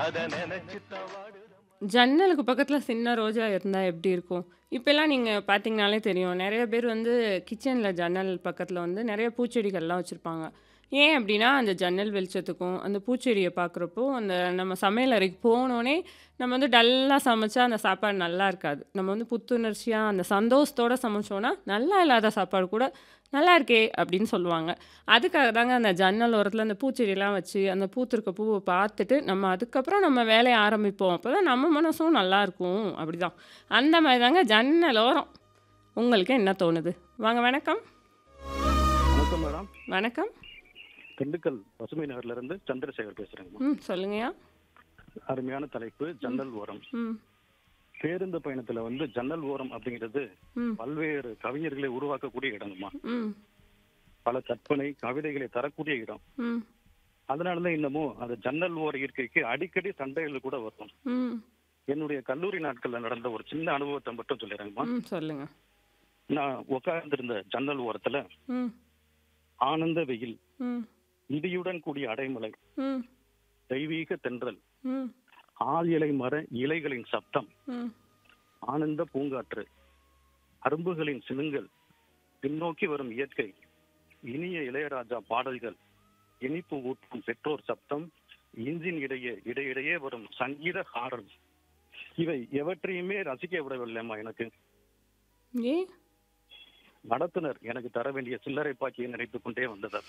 அத நினைச்சு தவாடு ஜன்னலுக்கு பக்கத்துல சின்ன ரோஜா இருந்தா எப்படி இருக்கும்? இப்பலாம் நீங்க பார்த்தீங்கனாலே தெரியும். நெறைய பேர் வந்து கிச்சன்ல ஜன்னல் பக்கத்துல வந்து நெறைய பூச்செடிகள்லாம் வச்சிருப்பாங்க. ஏன் அப்டின்னா, அந்த ஜன்னல் வெளிச்சத்துக்கும், அந்த பூச்செடிய பார்க்குறப்போ, அந்த நம்ம சமையல் அறைக்கு போனோனே, நம்ம வந்து டல்லா சமைச்சா அந்த சாப்பாடு நல்லா இருக்காது. நம்ம வந்து புத்துணர்ச்சியா அந்த சந்தோஷத்தோட சமைச்சோம்னா, நல்லா இல்லாத சாப்பாடு கூட "நல்லா இருக்கே" அப்டின்னு சொல்லுவாங்க. அதுக்காக தாங்க அந்த ஜன்னல் ஓரத்துல அந்த பூச்செடிலாம் வச்சு, அந்த பூத்திருக்க பூவ பார்த்துட்டு, நம்ம அதுக்கப்புறம் நம்ம வேலைய ஆரம்பிப்போம். அப்பதான் நம்ம மனசும் நல்லாருக்கும். அப்டிதான். அந்த மாரி தாங்க ஜன்னல் ஓரம். உங்களுக்கு என்ன தோணுது? வாங்க வணக்கம். வணக்கம் மேடம் வணக்கம். திண்டுக்கல் பசுமை நகர்ல இருந்து சந்திரசேகர் பேசுறேங்கம்மா ம். சொல்லுங்கய்யா. அருமையான தலைப்பு ஜன்னல் ஓரம் ம். பேருந்து பயணத்துல வந்து ஜன்னல் ஓரம் அப்படிங்கிறது ம். பல்வேறு கவிஞர்களை உருவாக்கக்கூடிய இடங்கம்மா ம். பல கற்பனை கவிதைகளை தரக்கூடிய இடம் ம். அதனாலதான் இன்னமும் அந்த ஜன்னல் ஓர இருக்கைக்கு அடிக்கடி சண்டைகள் கூட வரும் ம். என்னுடைய கல்லூரி நாட்கள்ல நடந்த ஒரு சின்ன அனுபவத்தை மட்டும் சொல்லிடுறேங்கம்மா ம். சொல்லுங்க. நான் உட்கார்ந்திருந்த ஜன்னல் ஓரத்துல ம். ஆனந்த வெயில் ம். இடியுடன் கூடிய அடைமலை ம். தெய்வீக தென்றல் ம். ஆள் இலை மர இலைகளின் சப்தம் ம். ஆனந்த பூங்காற்று அரும்புகளின் சினுங்கள் பின்னோக்கி வரும் இயற்கை இனிய இளையராஜா பாடல்கள் இனிப்பு ஊட்டும் பெற்றோர் சப்தம் இன்ஜின் இடையே இடையிடையே வரும் சங்கீத ஹாரன் இவை எவற்றையுமே ரசிக்க விடவில்லைம்மா எனக்கு ஏன்? நடத்துனர் எனக்கு தர வேண்டிய சில்லறை பாக்கியை நினைத்துக் கொண்டே வந்ததால்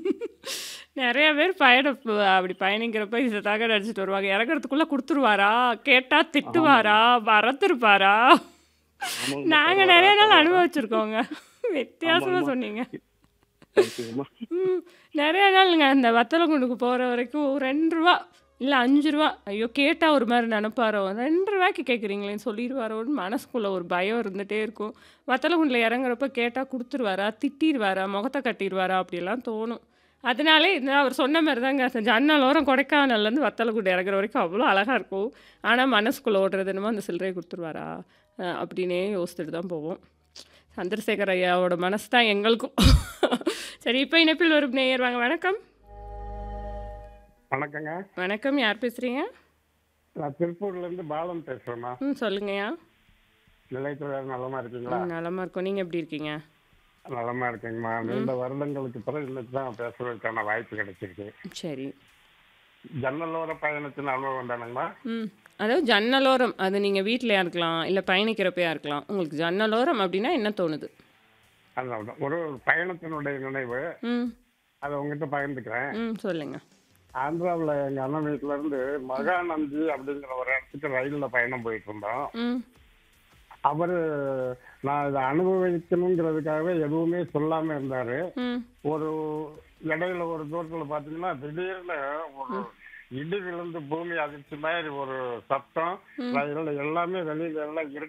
நெறைய பேர் பயணம் ப அப்படி பயணிக்கிறப்ப இத தாங்க நெனச்சுட்டு வருவாங்க. இறங்குறதுக்குள்ள குடுத்துருவாரா? கேட்டா திட்டுவாரா? மறந்துருப்பாரா? ஆமாங்கம்மா, நாங்க தருவாரா, நெறைய நாள் தருவாரா? அனுபவிச்சிருக்கோங்க. வித்தியாசமா ஆமாங்கம்மா. சொன்னீங்க. தேங்க்யூம்மா. ம். நெறைய நாளுங்க அந்த வத்தலகுண்டுக்கு போற வரைக்கும் ரூ. 2 இல்ல ரூ. 5 ஐயோ! கேட்டா ஒரு மாரி நெனப்பாரோ, ரூ. 2க்கு கேட்குறீங்களேன்னு சொல்லிருவாரோன்னு மனசுக்குள்ள ஒரு பயம் இருந்துட்டே இருக்கும். வத்தலகுண்டுல இறங்குறப்ப கேட்டா குடுத்துருவாரா? திட்டிருவாரா? முகத்த கட்டிருவாரா? அப்படிலாம் தோணும். அதனாலே இந்த அவர் சொன்ன மாரி தாங்க ஜன்னல் ஓரம் கொடைக்கானல்லேருந்து வத்தலகுண்டு இறங்குற வரைக்கும் அவ்வளோ அழகா இருக்கும். ஆனா மனசுக்குள்ள ஓடுறது என்னமோ அந்த சில்லறைய குடுத்துருவாரா? அ அப்படின்னே யோசிச்சுட்டு தான் போவோம். சந்திரசேகர் ஐயாவோட மனசு தான் எங்களுக்கும். சரி இப்ப இணைப்பில் வரும் நேயர் வாங்க வணக்கம். வணக்கங்க வணக்கம். யார் பேசுறீங்க? நான் திருப்பூர்ல இருந்து பாலன் பேசுறேம்மா ம். சொல்லுங்கய்யா. நிலையத்துல நலமா இருக்கீங்களா ம். நலமா இருக்கோம். நீங்க எப்படி இருக்கீங்க? நலமா இருக்கேங்கம்மா நீண்ட வருடங்களுக்கு பிறகு இன்னைக்கு தான் பேசுறதுக்கான வாய்ப்பு கிடைச்சிருக்கு சரி. ஜன்னலோர பயணத்தின் அனுபவம் தானேங்கம்மா ம். அதாவது ஜன்னலோரம் அது நீங்க வீட்லயா இருக்கலாம், இல்ல பயணிக்கிறப்பயா இருக்கலாம். உங்களுக்கு ஜன்னலோரம் அப்படின்னா என்ன தோணுது? அந்த ஒரு பயணத்தினுடைய நினைவு ம். அதை உங்ககிட்ட பகிர்ந்துக்கிறேன் ம். சொல்லுங்க. ஆந்திராவில் எங்க அண்ணன் வீட்டுல இருந்து மகாநந்தி அப்படிங்கிற ஒரு இடத்துக்கு ரயில்ல பயணம் போயிட்டு இருந்தோம் ம். அவரு நான் இதை அனுபவிக்கணுங்கிறதுக்காகவே எதுவுமே சொல்லாம இருந்தாரு ம். ஒரு இடையில ஒரு தூரத்துல பாத்தீங்கன்னா திடீர்னு ஒரு இடி விழுந்து பூமி அதிர்ச்சி மாதிரி ஒரு சத்தம் ம். ரயில் எல்லாமே வெளியில எல்லாம் இருட்டு